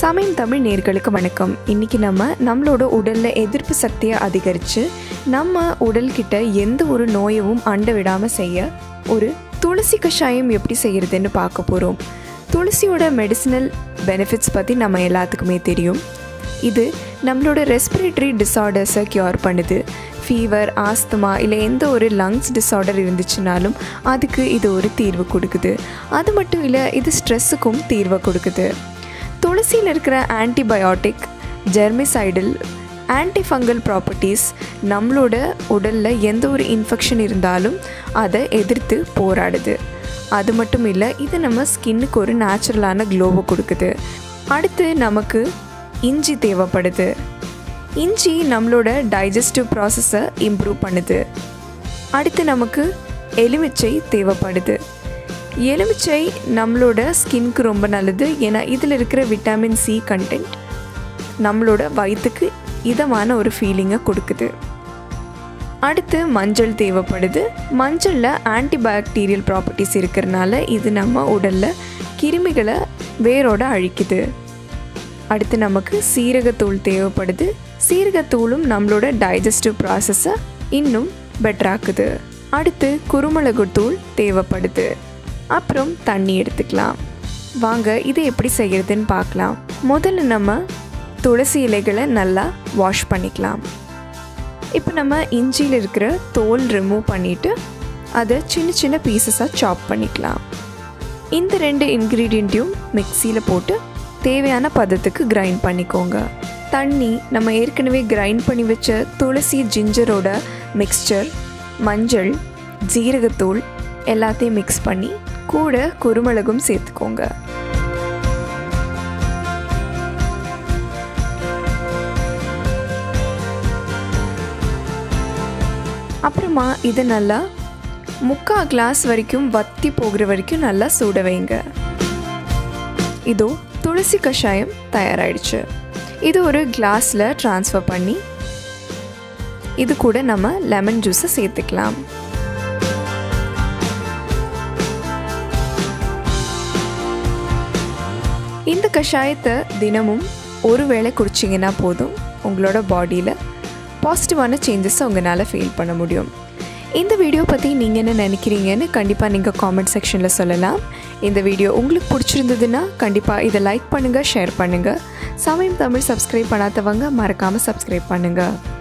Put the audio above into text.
சமயம் தமிழ் நேர்களுக்கு வணக்கம் இன்றைக்கி நம்ம நம்மளோட உடலில் எதிர்ப்பு சக்தியை அதிகரித்து நம்ம உடல்கிட்ட எந்த ஒரு நோயவும் அண்ட விடாமல் செய்ய ஒரு துளசி கஷாயம் எப்படி செய்கிறதுன்னு பார்க்க போகிறோம் துளசியோட மெடிசினல் பெனிஃபிட்ஸ் பற்றி நம்ம எல்லாத்துக்குமே தெரியும் இது நம்மளோட ரெஸ்பிரேட்டரி டிஸார்டர்ஸை க்யூர் பண்ணுது ஃபீவர் ஆஸ்துமா இல்லை எந்த ஒரு லங்ஸ் டிஸார்டர் இருந்துச்சுனாலும் அதுக்கு இது ஒரு தீர்வு கொடுக்குது அது மட்டும் இல்லை இது ஸ்ட்ரெஸ்ஸுக்கும் தீர்வை கொடுக்குது துளசியில் இருக்கிற ஆன்டிபயோட்டிக் ஜெர்மிசைடல் ஆன்டிஃபங்கல் ப்ராப்பர்ட்டிஸ் நம்மளோட உடலில் எந்த ஒரு இன்ஃபெக்ஷன் இருந்தாலும் அதை எதிர்த்து போராடுது அது மட்டும் இல்லை இது நம்ம ஸ்கின்னுக்கு ஒரு நேச்சுரலான க்ளோவை கொடுக்குது அடுத்து நமக்கு இஞ்சி தேவைப்படுது இஞ்சி நம்மளோட டைஜஸ்டிவ் ப்ராசஸை இம்ப்ரூவ் பண்ணுது அடுத்து நமக்கு எலுமிச்சை தேவைப்படுது எலுமிச்சை நம்மளோட ஸ்கின்க்கு ரொம்ப நல்லது ஏன்னா இதில் இருக்கிற விட்டாமின் சி கண்டென்ட் நம்மளோட வயிற்றுக்கு இதமான ஒரு ஃபீலிங்கை கொடுக்குது அடுத்து மஞ்சள் தேவைப்படுது மஞ்சளில் ஆன்டிபாக்டீரியல் ப்ராப்பர்ட்டிஸ் இருக்கிறனால இது நம்ம உடலில் கிருமிகளை வேரோட அழிக்குது அடுத்து நமக்கு சீரகத்தூள் தேவைப்படுது சீரகத்தூளும் நம்மளோட டைஜஸ்டிவ் ப்ராசஸை இன்னும் பெட்டராக்குது அடுத்து குருமிளகு தூள் தேவைப்படுது அப்புறம் தண்ணி எடுத்துக்கலாம் வாங்க இதை எப்படி செய்கிறதுன்னு பார்க்கலாம் முதல்ல நம்ம துளசி இலைகளை நல்லா வாஷ் பண்ணிக்கலாம் இப்போ நம்ம இஞ்சியில் இருக்கிற தோல் ரிமூவ் பண்ணிவிட்டு அதை சின்ன சின்ன பீசஸாக சாப் பண்ணிக்கலாம் இந்த ரெண்டு இன்க்ரீடியண்ட்டையும் மிக்சியில் போட்டு தேவையான பதத்துக்கு கிரைண்ட் பண்ணிக்கோங்க தண்ணி நம்ம ஏற்கனவே கிரைண்ட் பண்ணி வச்ச துளசி ஜிஞ்சரோட மிக்ஸ்சர் மஞ்சள் ஜீரகத்தூள் எல்லாத்தையும் மிக்ஸ் பண்ணி கூட குருமிளகும் சேர்த்துக்கோங்க அப்புறமா இதை நல்லா முக்கால் கிளாஸ் வரைக்கும் வத்தி போகிற வரைக்கும் நல்லா சுட வைங்க இதோ துளசி கஷாயம் தயாராகிடுச்சு இது ஒரு கிளாஸில் ட்ரான்ஸ்ஃபர் பண்ணி இது கூட நம்ம லெமன் ஜூஸை சேர்த்துக்கலாம் இந்த கஷாயத்தை தினமும் ஒரு வேளை குடிச்சிங்கன்னா போதும் உங்களோட பாடியில் பாசிட்டிவான சேஞ்சஸை உங்களால் ஃபீல் பண்ண முடியும் இந்த வீடியோ பற்றி நீங்கள் என்ன நினைக்கிறீங்கன்னு கண்டிப்பாக நீங்கள் காமெண்ட் செக்ஷனில் சொல்லலாம் இந்த வீடியோ உங்களுக்கு பிடிச்சிருந்ததுன்னா கண்டிப்பாக இதை லைக் பண்ணுங்கள் ஷேர் பண்ணுங்கள் சமயம் தமிழ் சப்ஸ்கிரைப் பண்ணாதவங்க மறக்காமல் சப்ஸ்கிரைப் பண்ணுங்கள்